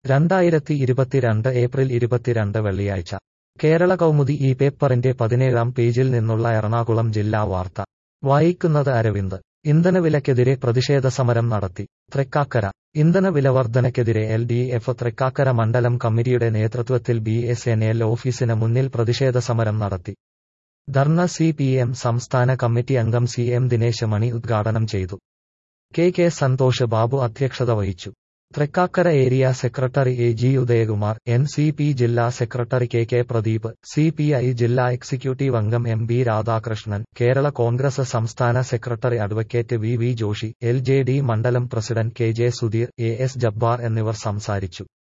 രണ്ടായിരത്തി ഇരുപത്തിരണ്ട് ഏപ്രിൽ ഇരുപത്തിരണ്ട് വെള്ളിയാഴ്ച കേരള കൗമുദി ഈ പേപ്പറിന്റെ പതിനേഴാം പേജിൽ നിന്നുള്ള എറണാകുളം ജില്ലാ വാർത്ത വായിക്കുന്നത് അരവിന്ദ് ഇന്ധനവിലക്കെതിരെ പ്രതിഷേധ സമരം നടത്തി തൃക്കാക്കര ഇന്ധനവില വർധനയ്ക്കെതിരെ എൽ ഡി എഫ് തൃക്കാക്കര മണ്ഡലം കമ്മിറ്റിയുടെ നേതൃത്വത്തിൽ ബി എസ് എൻ എൽ ഓഫീസിന് മുന്നിൽ പ്രതിഷേധ സമരം നടത്തി ധർണ സി പി എം സംസ്ഥാന കമ്മിറ്റി അംഗം സി എം ദിനേശ് മണി ഉദ്ഘാടനം ചെയ്തു കെ കെ സന്തോഷ് ബാബു അധ്യക്ഷത വഹിച്ചു Thrikkakara area secretary A G Udayakumar N C P ജില്ലാ secretary K K Pradeep C P I ജില്ലാ എക്സിക്യൂട്ടീവ് അംഗം എം ബി രാധാകൃഷ്ണൻ കേരള കോൺഗ്രസ് സംസ്ഥാന secretary advocate V V Joshi L J D മണ്ഡലം president K J Sudheer A S Jabbar എന്നിവർ സംസാരിച്ചു